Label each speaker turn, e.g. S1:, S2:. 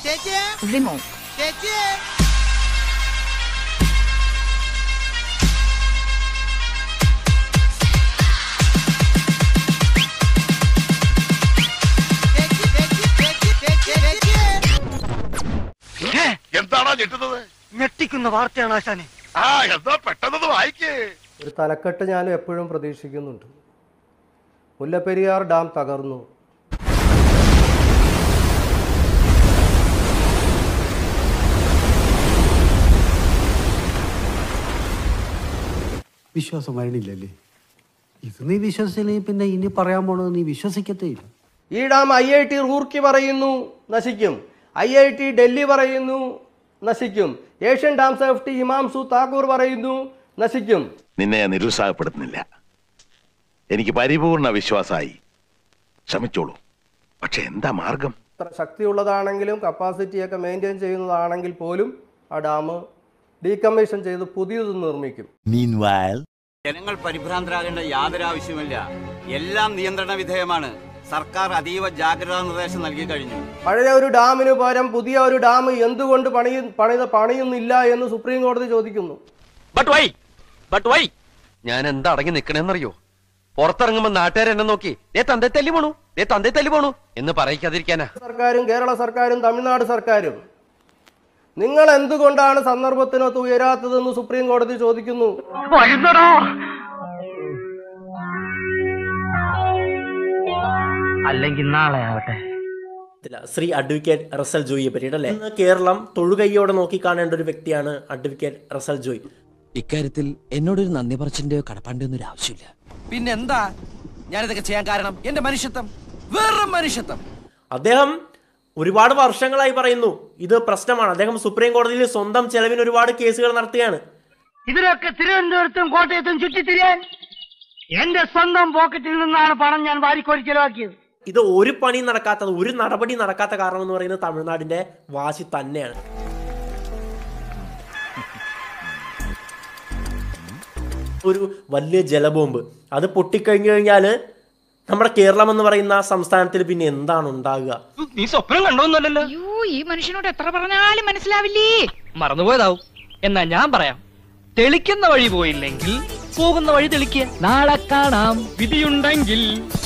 S1: remove
S2: എന്താണോ ഞെട്ടുന്നത്
S3: ഞെട്ടിക്കുന്ന വാർത്തയാണ് ആശാനെ
S2: ആ എന്താ പെട്ടെന്ന് വായിക്കേ
S4: ഒരു തലക്കെട്ട് ഞാനും എപ്പോഴും പ്രതീക്ഷിക്കുന്നുണ്ട് മുല്ലപ്പെരിയാർ ഡാം തകർന്നു
S5: വിശ്വാസം വരണില്ലല്ലേ ഇത് നീ വിശ്വസിച്ചില്ലെങ്കിൽ പിന്നെ ഇനി പറയാൻ പോണത് നീ വിശ്വസിക്കത്തേ ഇല്ല
S4: ഈ dam I I T Roorkee പറയുന്നു നശിക്കും ഐ ഐ ടി ഡൽഹി പറയുന്നു നശിക്കും Asian dam safety Himanshu Thakur പറയുന്നു നശിക്കും
S2: നിന്നെ ഞാൻ നിരുത്സാഹപ്പെടുത്തുന്നില്ല എനിക്ക് പരിപൂർണ വിശ്വാസമായി ശ്രമിച്ചോളൂ പക്ഷെ എന്താ മാർഗം
S4: അത്ര ശക്തിയുള്ളതാണെങ്കിലും കപ്പാസിറ്റിയൊക്കെ മെയിൻറ്റെയിൻ ചെയ്യുന്നതാണെങ്കിൽ പോലും ആ ഡാം ഡീകമ്മീഷൻ ചെയ്ത് പുതിയത് നിർമ്മിക്കും
S6: ജനങ്ങൾ പരിഭ്രാന്തരാകേണ്ട യാതൊരു ആവശ്യമില്ല എല്ലാം നിയന്ത്രണ വിധേയമാണ് സർക്കാർ അതീവ ജാഗ്രതാ നിർദ്ദേശം നൽകി കഴിഞ്ഞു
S4: പഴയ ഒരു ഡാമിന് പകരം പുതിയ ഒരു ഡാം എന്തുകൊണ്ട് പണി പണിത പണിയുന്നില്ല എന്ന് സുപ്രീം കോടതി ചോദിക്കുന്നു
S7: ബട്ട് വൈ ബട്ട് വൈ ഞാൻ എന്താ അടങ്ങി നിക്കണേന്നറിയോ പുറത്തിറങ്ങുമ്പോ നാട്ടുകാർ എന്നെ നോക്കി ദേ തന്തേ തല്ലി പോണു ദേ തന്തേ തല്ലി പോണു എന്ന് പറയിക്കാതിരിക്കാനാ
S4: സർക്കാരും കേരള സർക്കാരും തമിഴ്നാട് സർക്കാരും നിങ്ങൾ എന്തുകൊണ്ടാണ് സന്ദർഭത്തിനൊത്ത് ഉയരാത്തതെന്ന് സുപ്രീം കോടതി ചോദിക്കുന്നു
S3: അല്ലെങ്കിൽ നാളെ ആവട്ടെ
S8: ശ്രീ അഡ്വക്കേറ്റ് റസൽ ജോയിയെ പറ്റിയിട്ട് അല്ലേ ഇന്ന് കേരളം തൊഴുകൈയോടെ നോക്കിക്കാണേണ്ട ഒരു വ്യക്തിയാണ് അഡ്വക്കേറ്റ് റസൽ ജോയ്
S9: ഇക്കാര്യത്തിൽ എന്നോടൊരു നന്ദി പറച്ചിന്റെയോ കടപ്പാണ്ടിയോ ഒന്നും ആവശ്യമില്ല
S7: പിന്നെന്താ ഞാനിതൊക്കെ ചെയ്യാൻ കാരണം എന്റെ മനുഷ്യത്വം വെറും മനുഷ്യത്വം
S8: അദ്ദേഹം ഒരുപാട് വർഷങ്ങളായി പറയുന്നു ഇത് പ്രശ്നമാണ് അദ്ദേഹം സുപ്രീം കോടതിയിൽ സ്വന്തം ചെലവിന് ഒരുപാട് കേസുകൾ നടത്തുകയാണ്
S3: ഇതിലൊക്കെ തിരുവനന്തപുരത്തും കോട്ടയത്തും ചുറ്റിത്തിരിയാൻ എന്റെ സ്വന്തം പോക്കറ്റിൽ നിന്നാണ് പണം ഞാൻ വാരിക്കോരി ചെലവാക്കിയത്
S8: ഇത് ഒരു പണി നടക്കാത്തത് ഒരു നടപടി നടക്കാത്ത കാരണം എന്ന് പറയുന്നത് തമിഴ്നാടിന്റെ വാശി തന്നെയാണ് ഒരു വലിയ ജലബോംബ് അത് പൊട്ടിക്കഴിഞ്ഞു കഴിഞ്ഞാൽ നമ്മുടെ കേരളം എന്ന് പറയുന്ന സംസ്ഥാനത്തിൽ പിന്നെ എന്താണ് ഉണ്ടാകുക
S3: നീ സ്വപ്നം കണ്ടോന്നല്ലോ
S1: അയ്യോ ഈ മനുഷ്യനോട് എത്ര പറഞ്ഞാലും മനസ്സിലാവില്ലേ
S3: മറന്നുപോയതാവും എന്നാ ഞാൻ പറയാം തെളിക്കുന്ന വഴി പോയില്ലെങ്കിൽ പോകുന്ന വഴി തെളിക്കുക നാളെ കാണാം വിധിയുണ്ടെങ്കിൽ